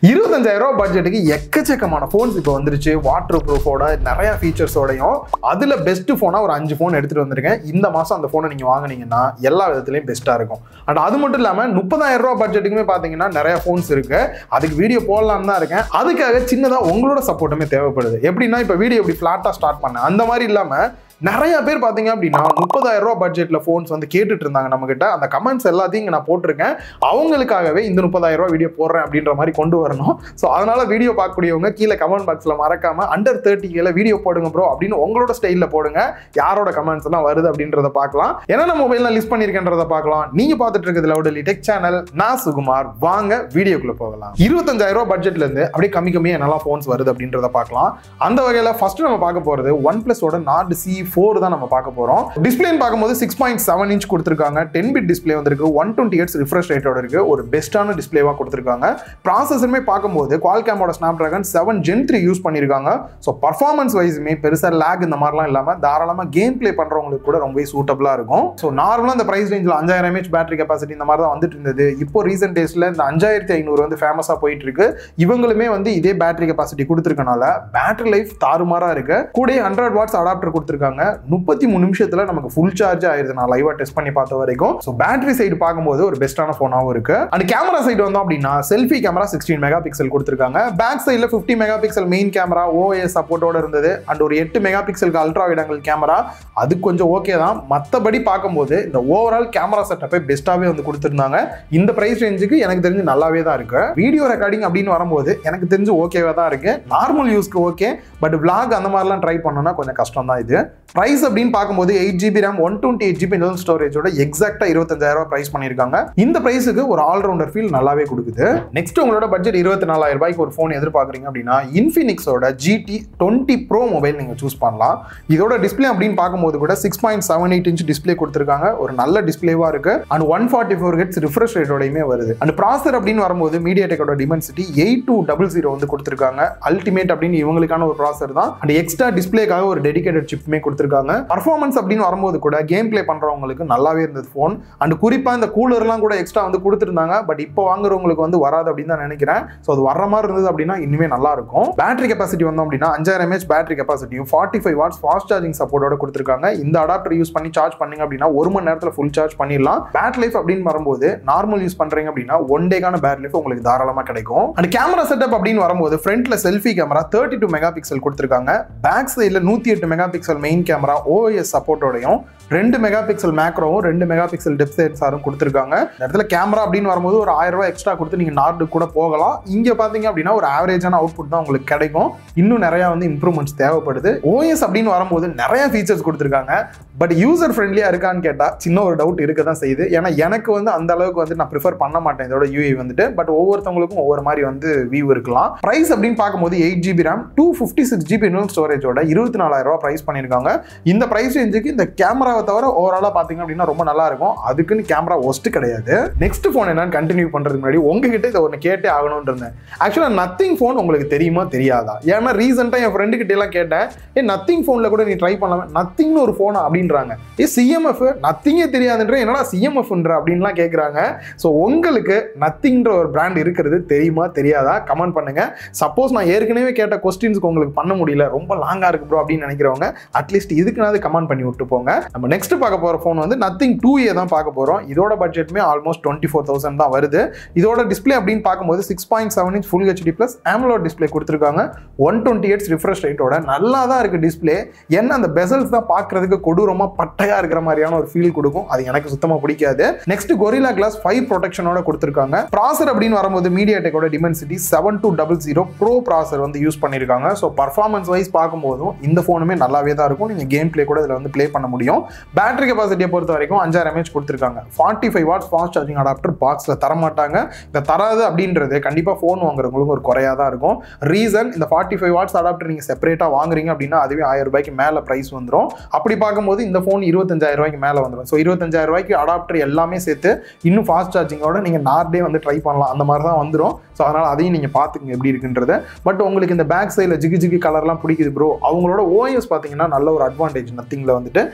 இருபத்தஞ்சாயிரம் ரூபாய் பட்ஜெட்டுக்கு எக்கச்சக்கமான ஃபோன்ஸ் இப்போ வந்துருச்சு வாட்டர் ப்ரூஃபோட நிறைய ஃபீச்சர்ஸோடையும் அதில் பெஸ்ட் ஃபோனாக ஒரு அஞ்சு ஃபோன் எடுத்துகிட்டு வந்திருக்கேன் இந்த மாதம் அந்த ஃபோனை நீங்கள் வாங்குனீங்கன்னா எல்லா விதத்துலையும் பெஸ்ட்டாக இருக்கும் அண்ட் அது மட்டும் இல்லாமல் முப்பதாயிரம் ரூபாய் பட்ஜெட்டுக்குமே பார்த்தீங்கன்னா நிறைய ஃபோன்ஸ் இருக்கு அதுக்கு வீடியோ போடலான்னு தான் இருக்கேன் அதுக்காக சின்னதாக உங்களோட சப்போர்ட்டுமே தேவைப்படுது எப்படின்னா இப்போ வீடியோ இப்படி ஃப்ளாட்டாக ஸ்டார்ட் பண்ணேன் அந்த மாதிரி இல்லாமல் நிறைய பேர் பார்த்தீங்க அப்படின்னா முப்பதாயிரம் ரூபாய் பட்ஜெட்ல ஃபோன்ஸ் வந்து கேட்டுட்டு இருந்தாங்க நம்ம கிட்ட அந்த கமெண்ட்ஸ் எல்லாத்தையும் இங்க நான் போட்டிருக்கேன் அவங்களுக்காகவே இந்த முப்பதாயிரம் ரூபாய் வீடியோ போடுறேன் அப்படின்ற மாதிரி கொண்டு வரணும் ஸோ அதனால வீடியோ பார்க்கக்கூடியவங்க கீழே கமெண்ட் பாக்ஸ்ல மறக்காம அண்டர் தேர்ட்டி கீழே வீடியோ போடுங்க ப்ரோ அப்படின்னு உங்களோட ஸ்டைலில் போடுங்க யாரோட கமெண்ட்ஸ் எல்லாம் வருது அப்படின்றத பார்க்கலாம் என்னென்ன மொபைல்ல லிஸ்ட் பண்ணியிருக்கேன்றத பார்க்கலாம் நீங்க பார்த்துட்டு இருக்கிறது லவுடலி டெக் சேனல் நான் சுகுமார் வாங்க வீடியோக்குள்ள போகலாம் இருபத்தஞ்சாயிரம் ரூபாய் பட்ஜெட்ல இருந்து அப்படியே கம்மி கம்மியாக என்னெல்லாம் ஃபோன்ஸ் வருது அப்படின்றத பார்க்கலாம் அந்த வகையில் ஃபர்ஸ்ட் நம்ம பார்க்க போறது ஒன் பிளஸோட நாட் சி ஃபோர் தான் நம்ம பார்க்க போறோம் டிஸ்பிளேன்னு பார்க்கும்போது சிக்ஸ் பாயிண்ட் செவன் இன்ச் கொடுத்துருக்காங்க டென் பிட் டிஸ்பிளே வந்திருக்கு ஒன் டுவெண்ட்டி எயிட்ஸ் ரிஃப்ரெஷ் ரேட்டோட இருக்கு ஒரு பெஸ்ட்டான டிஸ்பிளேவாக கொடுத்துருக்காங்க ப்ராசஸருமே பார்க்கும்போது குவால்கேமோட snapdragon seven gen three use பண்ணியிருக்காங்க ஸோ பர்ஃபார்மன்ஸ் வைஸுமே பெருசாக லேக் இந்த மாதிரிலாம் இல்லாமல் தாராளமாக கேம் ப்ளே பண்ணுறவங்களுக்கு கூட ரொம்பவே சூட்டபிளாக இருக்கும் ஸோ நார்மலாக இந்த ப்ரைஸ் ரேஞ்சில் அஞ்சாயிரம் எம்ஏஹெச் பேட்டரி கெப்பாசிட்டி இந்த மாதிரி தான் வந்துட்டு இருந்தது இப்போ ரீசெண்ட் டேஸில் இந்த அஞ்சாயிரத்தி ஐநூறு வந்து ஃபேமஸாக போயிட்டு இருக்கு இவங்களுமே வந்து இதே பேட்டரி கெப்பாசிட்டி கொடுத்துருக்கனால பேட்டரி லைஃப் தாறுமாறாக இருக்கு கூட ஹண்ட்ரட் வாட்ஸ் அடாப்டர் கொடுத்துருக்காங்க முப்பத்தி மூணு நிமிஷத்தில் நமக்கு ஃபுல் சார்ஜ் ஆயிருது நான் லைவாக டெஸ்ட் பண்ணி பார்த்த வரைக்கும் ஸோ பேட்டரி சைடு பார்க்கும்போது ஒரு பெஸ்ட்டான ஃபோனாகவும் இருக்கு அண்ட் கேமரா சைடு வந்தோம் அப்படின்னா selfie camera sixteen mega pixel கொடுத்துருக்காங்க பேக் சைடில் fifty mega pixel main camera OS சப்போர்ட்டோட இருந்தது அண்ட் ஒரு எட்டு மெகா பிக்சலுக்கு அல்ட்ரா விடங்கள் கேமரா அது கொஞ்சம் ஓகே தான் மற்றபடி பார்க்கும்போது இந்த ஓவரால் கேமரா செட்டப்பை பெஸ்ட்டாகவே வந்து கொடுத்துருந்தாங்க இந்த ப்ரைஸ் ரேஞ்சுக்கு எனக்கு தெரிஞ்சு நல்லாவே தான் இருக்கு வீடியோ ரெக்கார்டிங் அப்படின்னு வரும்போது எனக்கு தெரிஞ்சு ஓகேவா தான் இருக்கு நார்மல் யூஸ்க்கு ஓகே பட் vlog அந்த மாதிரிலாம் ட்ரை பண்ணோம்னா கொஞ்சம் கஷ்டம் தான் இது ப்ரைஸ் அப்படின்னு பார்க்கும்போது eight GB RAM one twenty eight GB internal ஸ்டோரேஜோட எக்ஸாக்டா இருபத்தஞ்சாயிரம் ரூபாய் ப்ரைஸ் பண்ணியிருக்காங்க இந்த ப்ரைஸுக்கு ஒரு ஆல்ரவுண்டர் ஃபீல் நல்லாவே கொடுக்குது நெக்ஸ்ட் உங்களோட பட்ஜெட் இருபத்தி நாலாயிரம் ரூபாய்க்கு ஒரு ஃபோன் எதிர்பார்க்குறீங்க அப்படின்னா இன்ஃபினிக்ஸோட ஜிடி டுவெண்ட்டி ப்ரோ மொபைல் நீங்கள் சூஸ் பண்ணலாம் இதோட டிஸ்பிளே அப்படின்னு பார்க்கும்போது கூட six point seven eight inch display கொடுத்துருக்காங்க ஒரு நல்ல டிஸ்பிளேவா இருக்கு and one forty four hertz refresh ரேட்டோடையுமே வருது அண்ட் ப்ராசர் அப்படின்னு வரும்போது மீடியா டெக்கோட dimensity eight two double zero வந்து கொடுத்துருக்காங்க அல்டிமேட் அப்படின்னு இவங்களுக்கான ஒரு ப்ராசர் தான் அண்ட் எக்ஸ்ட்ரா டிஸ்பிளேக்காக ஒரு டெடிகேட்டட் சிப்புமே கொடுத்துருக்காங்க பர்ஃபார்மன்ஸ் அப்படின்னு வரும்போது கூட கேம் ப்ளே பண்றவங்களுக்கு நல்லாவே இருந்தது ஃபோன் அண்ட் குறிப்பாக இந்த கூலர்லாம் கூட எக்ஸ்ட்ரா வந்து கொடுத்துருந்தாங்க பட் இப்போ வாங்குறவங்களுக்கு வந்து வராது அப்படின்னு தான் நினைக்கிறேன் ஸோ அது வர மாதிரி இருந்தது அப்படின்னா இன்னுமே நல்லா இருக்கும் பேட்டரி கெப்பாசிட்டி வந்தோம் அப்படின்னா அஞ்சாயிரம் எம்ஏஹெச் பேட்டரி கெப்பாசிட்டியும் forty five watts fast charging சப்போர்ட்டோட கொடுத்துருக்காங்க இந்த அடாப்டர் யூஸ் பண்ணி சார்ஜ் பண்ணீங்க அப்படின்னா ஒரு மணி நேரத்தில் ஃபுல் சார்ஜ் பண்ணிடலாம் பேட்டரி லைஃப் அப்படின்னு வரும்போது நார்மல் யூஸ் பண்றீங்க அப்படின்னா ஒன் டேக்கான பேட்டரி லைஃப் உங்களுக்கு தாராளமாக கிடைக்கும் அண்ட் கேமரா செட்டப் அப்படின்னு வரும்போது ஃப்ரண்ட்ல selfie camera thirty two mega pixel கொடுத்துருக்காங்க பேக் சைடில் நூற்றி எட்டு mega pixel main camera OS சப்போர்ட்டோடையும் ரெண்டு மெகா பிக்சல் மேக்ரோவும் ரெண்டு மெகா பிக்சல் டெப்த் சென்சாரும் கொடுத்துருக்காங்க இந்த இடத்துல கேமரா அப்படின்னு வரும்போது ஒரு ஆயிரம் ரூபாய் எக்ஸ்ட்ரா கொடுத்து நீங்கள் நார்டு கூட போகலாம் இங்கே பார்த்தீங்க அப்படின்னா ஒரு ஆவரேஜான அவுட்புட் தான் உங்களுக்கு கிடைக்கும் இன்னும் நிறையா வந்து இம்ப்ரூவ்மெண்ட்ஸ் தேவைப்படுது ஓஎஸ் அப்படின்னு வரும்போது நிறைய ஃபீச்சர்ஸ் கொடுத்துருக்காங்க பட் யூசர் ஃப்ரெண்ட்லியாக இருக்கான்னு கேட்டால் சின்ன ஒரு டவுட் இருக்க தான் செய்யுது ஏன்னா எனக்கு வந்து அந்த அளவுக்கு வந்து நான் ப்ரிஃபர் பண்ண மாட்டேன் இதோட யூஐ வந்துட்டு பட் ஒவ்வொருத்தவங்களுக்கும் ஒவ்வொரு மாதிரி வந்து வியூ இருக்கலாம் ப்ரைஸ் அப்படின்னு பார்க்கும்போது eight GB RAM two fifty six GB internal ஸ்டோரேஜோட இருபத்தி நாலாயிரம் ரூபாய் ப்ரைஸ் பண்ணியிருக்காங்க இந்த ப்ரைஸ் ரேஞ்சுக்கு இந்த கேமராவை தவிர ஓவராலாக பார்த்தீங்க அப்படின்னா ரொம்ப நல்லா இருக்கும் அதுக்குன்னு கேமரா ஒஸ்ட் கிடையாது நெக்ஸ்ட் ஃபோன் என்னன்னு கண்டினியூ பண்ணுறதுக்கு முன்னாடி உங்ககிட்ட இதை ஒன்று கேட்டே ஆகணும்னு இருந்தேன் ஆக்சுவலாக நத்திங் ஃபோன் உங்களுக்கு தெரியுமா தெரியாதா ஏன்னா ரீசெண்டாக என் ஃப்ரெண்டு கிட்ட எல்லாம் கேட்டேன் ஏ நத்திங் ஃபோனில் கூட நீ ட்ரை பண்ணலாம் நத்திங்னு ஒரு ஃபோனா அப்படின்றாங்க ஏ சிஎம்எஃப் நத்திங்கே தெரியாதுன்ற என்னடா சிஎம்எஃப்ன்ற அப்படின்லாம் கேட்குறாங்க ஸோ உங்களுக்கு நத்திங்ன்ற ஒரு பிராண்ட் இருக்கிறது தெரியுமா தெரியாதா கமெண்ட் பண்ணுங்க சப்போஸ் நான் ஏற்கனவே கேட்ட கொஸ்டின்ஸ்க்கு உங்களுக்கு பண்ண முடியல ரொம்ப லாங்காக இருக்கு ப்ரோ அப்படின்னு நினைக்கிறவங்க அட்லீஸ்ட் இதுக்குனாவது கமெண்ட் பண்ணி விட்டு போங்க நம்ம நெக்ஸ்ட் பார்க்க போகிற ஃபோன் வந்து நத்திங் டூ ஏ தான் பார்க்க போகிறோம் இதோட பட்ஜெட்டுமே ஆல்மோஸ்ட் டுவெண்ட்டி ஃபோர் தௌசண்ட் தான் வருது இதோட டிஸ்பிளே அப்படின்னு பார்க்கும்போது six point seven inch full HD plus AMOLED display கொடுத்துருக்காங்க ஒன் டுவெண்ட்டி எயிட்ஸ் ரிஃப்ரெஷ் ரேட்டோட நல்லா தான் இருக்கு டிஸ்பிளே என்ன அந்த பெசல்ஸ் தான் பார்க்கறதுக்கு கொடூரமாக பட்டையாக இருக்கிற மாதிரியான ஒரு ஃபீல் கொடுக்கும் அது எனக்கு சுத்தமாக பிடிக்காது நெக்ஸ்ட் கொரிலா கிளாஸ் ஃபைவ் ப்ரொடெக்ஷனோட கொடுத்துருக்காங்க ப்ராசர் அப்படின்னு வரும்போது மீடியா டெக்கோட dimensity seven two double zero pro processor வந்து யூஸ் பண்ணியிருக்காங்க ஸோ பர்ஃபார்மன்ஸ் வைஸ் பார்க்கும்போதும் இந்த ஃபோனுமே நல்லாவே தான் இருக்கும் நீங்கள் கேம் ப்ளே கூட இதில் வந்து ப்ளே பண்ண முடியும் பேட்டரி கெப்பாசிட்டியை பொறுத்த வரைக்கும் அஞ்சாயிரம் எம்ஏஹெச் கொடுத்துருக்காங்க forty five watts fast charging adapter பாக்ஸில் தரமாட்டாங்க இந்த தராது அப்படின்றது கண்டிப்பாக ஃபோன் வாங்குறவங்களுக்கு ஒரு குறையாக தான் இருக்கும் ரீசன் இந்த ஃபார்ட்டி ஃபைவ் வாட்ஸ் அடாப்டர் நீங்கள் செப்பரேட்டாக வாங்குறீங்க அப்படின்னா அதுவே ஆயிரம் ரூபாய்க்கு மேலே ப்ரைஸ் வந்துடும் அப்படி பார்க்கும்போது இந்த ஃபோன் இருபத்தஞ்சாயிரம் ரூபாய்க்கு மேலே வந்துடும் ஸோ இருபத்தஞ்சாயிரம் ரூபாய்க்கு அடாப்டர் எல்லாமே சேர்த்து இன்னும் ஃபாஸ்ட் சார்ஜிங்கோட நீங்கள் நார்டே வந்து ட்ரை பண்ணலாம் அந்த மாதிரி தான் வந்துடும் ஸோ அதனால் அதையும் நீங்கள் பார்த்துக்குங்க எப்படி இருக்குன்றது பட் உங்களுக்கு இந்த பேக் சைடில் ஜிகி ஜிகி கலர்லாம் பிடிக்குது ப்ரோ அவங்களோட ஓஎஸ் பார்த்தீங்கன்னா நல்ல ஒரு அட்வான்டேஜ் நத்திங்கில் வந்துட்டு அதுக்காக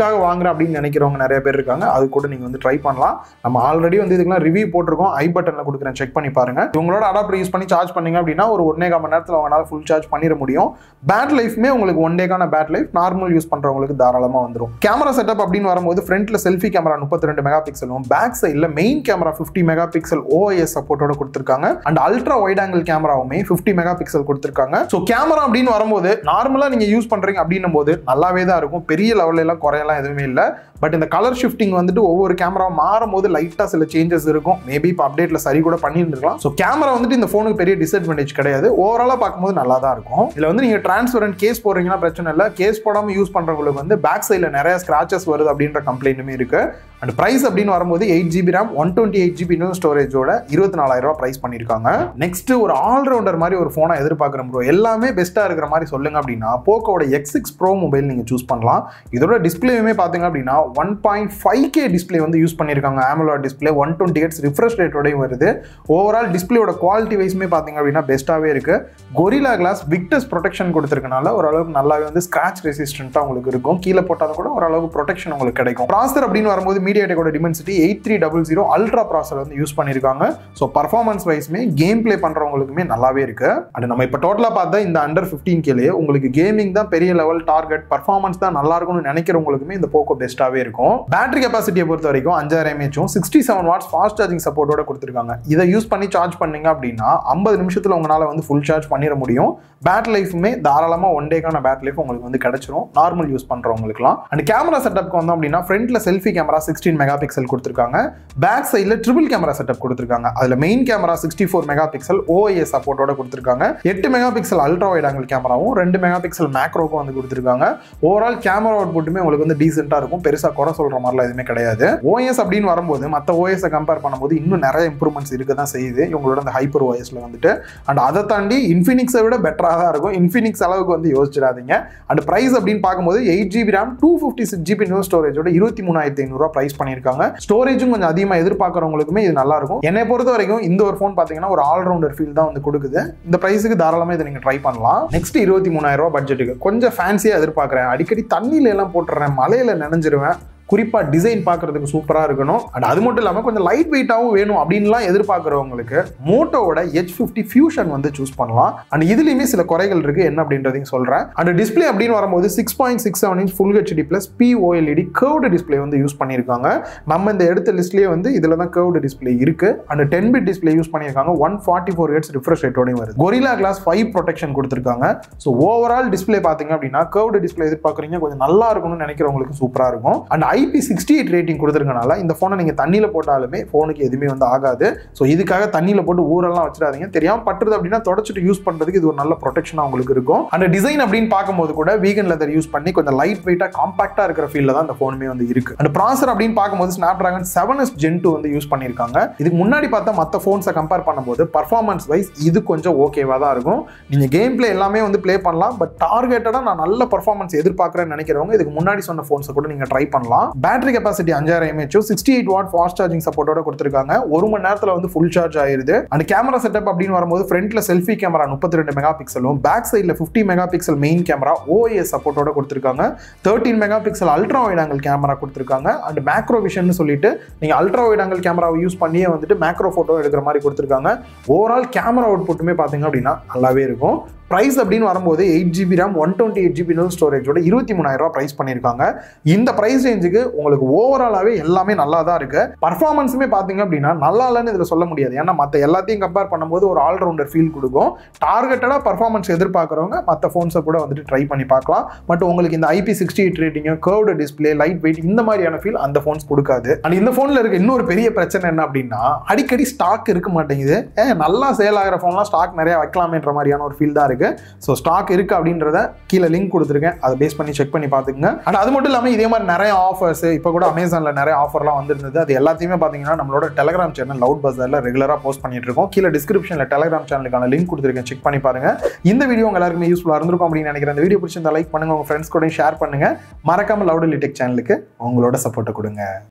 அதுக்காக வாங்குறேன் அப்படின்னு நினைக்கிறவங்க நிறைய பேர் இருக்காங்க அது கூட நீங்கள் வந்து ட்ரை பண்ணலாம் நம்ம ஆல்ரெடி வந்து இதுக்கெல்லாம் ரிவ்யூ போட்டிருக்கோம் ஐ பட்டனில் கொடுக்குறேன் செக் பண்ணி பாருங்க உங்களோட அடாப்டர் யூஸ் பண்ணி சார்ஜ் பண்ணீங்க அப்படின்னா ஒரு ஒன்னே கால் மணி நேரத்தில் உங்களால் ஃபுல் சார்ஜ் பண்ணிட முடியும் பேட் லைஃப்மே உங்களுக்கு ஒன் டேக்கான பேட் லைஃப் நார்மல் யூஸ் பண்ணுறவங்களுக்கு தாராளமாக வந்துடும் கேமரா செட்டப் அப்படின்னு வரும்போது ஃப்ரண்ட்ல செல்ஃபி கேமரா முப்பத்தி ரெண்டு மெகா பிக்சலும் பேக் சைடில் main camera fifty mega pixel OS சப்போர்ட்டோட கொடுத்துருக்காங்க அண்ட் அல்ட்ரா வைட் ஆங்கிள் கேமராவுமே ஃபிஃப்டி மெகா பிக்சல் கொடுத்துருக்காங்க ஸோ கேமரா அப்படின்னு வரும்போது நார்மலாக நீங்கள் யூஸ் பண்ணுறீங்க அப்படின்னும் போது நல்லாவே தான் இருக்கும் பெரிய லெவல்ல எல்லாம் குறையெல்லாம் எதுவுமே இல்லை பட் இந்த கலர் ஷிஃப்டிங் வந்துட்டு ஒவ்வொரு கேமரா மாறும் போது லைட்டாக சில சேஞ்சஸ் இருக்கும் மேபி இப்போ அப்டேட்ல சரி கூட பண்ணியிருந்துருக்கலாம் ஸோ கேமரா வந்துட்டு இந்த ஃபோனுக்கு பெரிய டிஸ்அட்வான்டேஜ் கிடையாது ஓவராலாக பார்க்கும்போது நல்லா தான் இருக்கும் இதில் வந்து நீங்கள் டிரான்ஸ்பரண்ட் கேஸ் போடுறீங்கன்னா பிரச்சனை இல்லை கேஸ் போடாமல் யூஸ் பண்ணுறவங்களுக்கு வந்து பேக் சைடில் நிறைய ஸ்க்ராச்சஸ் வருது அப்படின்ற கம்ப்ளைண்ட்டுமே இருக்கு அண்ட் ப்ரைஸ் அப்படின்னு வரும்போது eight GB RAM one twenty eight GB இன்னும் ஸ்டோரேஜோட இருபத்தி நாலாயிரம் ரூபாய் ப்ரைஸ் பண்ணியிருக்காங்க நெக்ஸ்ட் ஒரு ஆல்ரவுண்டர் மாதிரி ஒரு ஃபோனை எதிர்பார்க்குறோம் ப்ரோ எல்லாமே பெஸ்ட்டாக இருக்கிற மாதிரி சொல்லுங்க அப்படின்னா போக்கோட எக்ஸ் சிக்ஸ் ப்ரோ மொபைல் நீங்கள் சூஸ் பண்ணலாம் இதோட டிஸ்பிளேயுமே பார்த்தீங்க அப்படின்னா one point five K display வந்து யூஸ் பண்ணியிருக்காங்க AMOLED display one twenty hertz refresh ரேட்டோடையும் வருது ஓவரால் டிஸ்பிளேயோட குவாலிட்டி வைஸுமே பார்த்தீங்க அப்படின்னா பெஸ்ட்டாகவே இருக்கு கொரிலா கிளாஸ் விக்டஸ் ப்ரொடெக்ஷன் கொடுத்துருக்கனால ஓரளவுக்கு நல்லாவே வந்து ஸ்க்ராச் ரெசிஸ்டண்ட்டாக உங்களுக்கு இருக்கும் கீழே போட்டாலும் கூட ஓரளவுக்கு ப்ரொடெக்ஷன் உங்களுக்கு கிடைக்கும் ப்ராசர் அப்படின்னு வரும்போது மீடியாடெக்கோட dimensity eight three double zero ultra processor வந்து யூஸ் பண்ணியிருக்காங்க ஸோ பர்ஃபார்மன்ஸ் வைஸ்மே கேம் ப்ளே பண்ணுறவங்களுக்குமே நல்லாவே இருக்கு அண்ட் நம்ம இப்போ டோட்டலாக பார்த்தா இந்த அண்டர் ஃபிஃப்டீன் கேலே உங்களுக்கு கேமிங் தான் பெரிய லெவல் டார்கெட் பர்ஃபார்மன்ஸ் தான் நல்லா இருக்கும்னு நினைக்கிறவங்களுக்குமே இந்த போக்கோ பெஸ்ட்டாகவே இருக்கும் பேட்டரி கெப்பாசிட்டியை பொறுத்த வரைக்கும் அஞ்சாயிரம் எம்ஏச்சும் sixty seven watts fast charging சப்போர்ட்டோட கொடுத்துருக்காங்க இதை யூஸ் பண்ணி சார்ஜ் பண்ணீங்க அப்படின்னா ஐம்பது நிமிஷத்தில் உங்களால் வந்து ஃபுல் சார்ஜ் பண்ணிட முடியும் பேட் லைஃபுமே தாராளமாக ஒன் டேக்கான பேட் லைஃப் உங்களுக்கு வந்து கிடைச்சிரும் நார்மல் யூஸ் பண்ணுறவங்களுக்குலாம் அண்ட் கேமரா செட்டப்க்கு வந்தோம் அப்படின்னா ஃப்ரண்ட்ல selfie camera sixteen mega pixel கொடுத்துருக்காங்க பேக் சைடில் ட்ரிபிள் கேமரா செட்டப் கொடுத்துருக்காங்க அதில் main camera sixty four mega pixel OA சப்போர்ட்டோட கொடுத்துருக்காங்க எட்டு mega pixel ultra wide angle கேமராவும் ரெண்டு மெகா பிக்சல் மேக்ரோக்கும் வந்து கொடுத்துருக்காங்க ஓவரால் கேமரா அவுட்புட்டுமே உங்களுக்கு வந்து டீசெண்டாக இருக்கும் பெருசாக குறை சொல்கிற மாதிரிலாம் எதுவுமே கிடையாது ஓஎஸ் அப்படின்னு வரும்போது மற்ற ஓஎஸை கம்பேர் பண்ணும்போது இன்னும் நிறைய இம்ப்ரூவ்மெண்ட்ஸ் இருக்க தான் செய்யுது இவங்களோட அந்த ஹைப்பர் ஓஎஸ்ல வந்துட்டு அண்ட் அதை தாண்டி இன்ஃபினிக்ஸை விட பெட்டராக தான் இருக்கும் இன்ஃபினிக்ஸ் அளவுக்கு வந்து யோசிச்சிடாதீங்க அண்ட் ப்ரைஸ் அப்படின்னு பார்க்கும்போது eight GB RAM two fifty six GB new ஸ்டோரேஜோட இருபத்தி மூணாயிரத்தி ஐநூறுரூவா ப்ரைஸ் பண்ணியிருக்காங்க ஸ்டோரேஜும் கொஞ்சம் அதிகமாக எதிர்பார்க்குறவங்களுக்குமே இது நல்லா இருக்கும் என்னை பொறுத்த வரைக்கும் இந்த ஒரு ஃபோன் பார்த்தீங்கன்னா ஒரு ஆல்ரவுண்டர் ஃபீல் தான் வந்து கொடுக்குது இந்த ப்ரைஸுக்கு தாராளமாக இதை நீங்கள் ட்ரை பண்ணலாம் நெக்ஸ்ட் இருபத்தி மூணாயிரம் ரூபாய் பட்ஜெட்டுக்கு கொஞ்சம் ஃபேன்சியாக எதிர்பார்க்குறேன் அடிக்கடி தண்ணியில எல்லாம் போட்டுறேன் மலையில நினைஞ்சிருவேன் குறிப்பாக டிசைன் பார்க்கறதுக்கு சூப்பராக இருக்கணும் அண்ட் அது மட்டும் இல்லாமல் கொஞ்சம் லைட் வெயிட்டாகவும் வேணும் அப்படின்லாம் எதிர்பார்க்குறவங்களுக்கு மோட்டோவோட ஹெச் ஃபிஃப்டி ஃபியூஷன் வந்து சூஸ் பண்ணலாம் அண்ட் இதுலேயுமே சில குறைகள் இருக்குது என்ன அப்படின்றதையும் சொல்கிறேன் அண்ட் டிஸ்பிளே அப்படின்னு வரும்போது six point six seven inch full HD plus POLED curved display வந்து யூஸ் பண்ணியிருக்காங்க நம்ம இந்த எடுத்த லிஸ்ட்லேயே வந்து இதில் தான் கர்வ்டு டிஸ்பிளே இருக்குது and ten bit display use பண்ணியிருக்காங்க one forty four hertz refresh ரேட்டோடையும் வருது கொரிலா கிளாஸ் ஃபைவ் ப்ரொடெக்ஷன் கொடுத்துருக்காங்க ஸோ ஓவரால் டிஸ்பிளே பார்த்தீங்க அப்படின்னா கர்வ்டு டிஸ்பிளே எதிர்பார்க்குறீங்க கொஞ்சம் நல்லா இருக்கணும்னு நினைக்கிறவங்களுக்கு சூப்பராக இருக்கும் and IP sixty eight rating கொடுத்துருக்கனால இந்த ஃபோனை நீங்கள் தண்ணியில் போட்டாலுமே ஃபோனுக்கு எதுவுமே வந்து ஆகாது ஸோ இதுக்காக தண்ணியில் போட்டு ஊரெல்லாம் வச்சிடாதீங்க தெரியாமல் பட்டுறது அப்படின்னா தொடச்சிட்டு யூஸ் பண்ணுறதுக்கு இது ஒரு நல்ல ப்ரொடெக்ஷனாக உங்களுக்கு இருக்கும் அந்த டிசைன் அப்படின்னு பார்க்கும்போது கூட வீகன் லெதர் யூஸ் பண்ணி கொஞ்சம் லைட் வெயிட்டாக காம்பாக்டாக இருக்கிற ஃபீல்டில் தான் இந்த ஃபோனுமே வந்து இருக்கு அந்த ப்ராசர் அப்படின்னு பார்க்கும்போது snapdragon seven S gen two வந்து யூஸ் பண்ணியிருக்காங்க இதுக்கு முன்னாடி பார்த்தா மற்ற ஃபோன்ஸை கம்பேர் பண்ணும்போது பர்ஃபார்மன்ஸ் வைஸ் இது கொஞ்சம் ஓகேவாக தான் இருக்கும் நீங்கள் கேம் பிளே எல்லாமே வந்து ப்ளே பண்ணலாம் பட் டார்கெட்டடாக நான் நல்ல பர்ஃபார்மன்ஸ் எதிர்பார்க்குறேன்னு நினைக்கிறவங்க இதுக்கு முன்னாடி சொன்ன ஃபோன்ஸை கூட நீங்கள் ட்ரை பண்ணலாம் பேட்டரி கெப்பாசிட்டி அஞ்சாயிரம் எம்ஏச்சும் sixty eight watt fast charging சப்போர்ட்டோட கொடுத்துருக்காங்க ஒரு மணி நேரத்தில் வந்து ஃபுல் சார்ஜ் ஆயிருது அண்ட் கேமரா செட்டப் அப்படின்னு வரும்போது ஃப்ரண்ட்ல செல்ஃபி கேமரா முப்பத்தி ரெண்டு மெகா பிக்சலும் பேக் சைடில் fifty mega pixel main camera OS சப்போர்ட்டோட கொடுத்துருக்காங்க thirteen mega pixel ultra wide angle camera கொடுத்துருக்காங்க அண்ட் மேக்ரோ விஷன் சொல்லிட்டு நீங்கள் அல்ட்ரா வைட் ஆங்கிள் கேமராவை யூஸ் பண்ணியே வந்துட்டு மேக்ரோ ஃபோட்டோ எடுக்கிற மாதிரி கொடுத்துருக்காங்க ஓவரால் கேமரா அவுட்புட்டுமே பார்த்தீங்க அப்படின்னா நல்லாவே இருக்கும் ப்ரைஸ் அப்படின்னு வரும்போது eight GB RAM one twenty eight GB no ஸ்டோரேஜோட இருபத்தி மூணாயிரம் ரூபாய் ப்ரைஸ் பண்ணியிருக்காங்க இந்த ப்ரைஸ் ரேஞ்சுக்கு உங்களுக்கு ஓவராலாகவே எல்லாமே நல்லா தான் இருக்கு பர்ஃபார்மன்ஸுமே பார்த்தீங்க அப்படின்னா நல்லா இல்லைன்னு இதில் சொல்ல முடியாது ஏன்னா மற்ற எல்லாத்தையும் கம்பேர் பண்ணும்போது ஒரு ஆல்ரவுண்டர் ஃபீல் கொடுக்கும் டார்கெட்டடாக பர்ஃபார்மன்ஸ் எதிர்பார்க்குறவங்க மற்ற ஃபோன்ஸை கூட வந்துட்டு ட்ரை பண்ணி பார்க்கலாம் பட் உங்களுக்கு இந்த ஐபி சிக்ஸ்டி எயிட் ரேட்டிங்கும் கர்வ்டு டிஸ்பிளே லைட் வெயிட் இந்த மாதிரியான ஃபீல் அந்த ஃபோன்ஸ் கொடுக்காது அண்ட் இந்த ஃபோனில் இருக்க இன்னொரு பெரிய பிரச்சனை என்ன அப்படின்னா அடிக்கடி ஸ்டாக் இருக்க மாட்டேங்குது ஏன் நல்லா சேல் ஆகிற ஃபோன்லாம் ஸ்டாக் நிறைய வைக்கலாமேன்ற மாதிரியான ஒரு ஃபீல் தான் இருக்கு ஸோ ஸ்டாக் இருக்கு அப்படின்றத கீழே லிங்க் கொடுத்துருக்கேன் அதை பேஸ் பண்ணி செக் பண்ணி பார்த்துக்குங்க அண்ட் அது மட்டும் இல்லாமல் இதே மாதிரி நிறைய ஆஃபர்ஸ் இப்போ கூட அமேசானில் நிறைய ஆஃபர்லாம் வந்திருந்தது அது எல்லாத்தையுமே பார்த்தீங்கன்னா நம்மளோட டெலிகிராம் சேனல் லவுட் பஸாரில் ரெகுலராக போஸ்ட் பண்ணிட்டு இருக்கோம் கீழே டிஸ்கிரிப்ஷனில் டெலிகிராம் சேனலுக்கான லிங்க் கொடுத்துருக்கேன் செக் பண்ணி பாருங்க இந்த வீடியோ உங்க எல்லாருக்குமே யூஸ்ஃபுல்லாக இருந்திருக்கும் அப்படின்னு நினைக்கிறேன் இந்த வீடியோ பிடிச்சிருந்தா லைக் பண்ணுங்க உங்க ஃப்ரெண்ட்ஸ் கூட ஷேர் பண்ணுங்க மறக்காம லவுட் லிடெக் சேனலுக்கு உங்களோட சப்போர்ட்டை கொடுங்க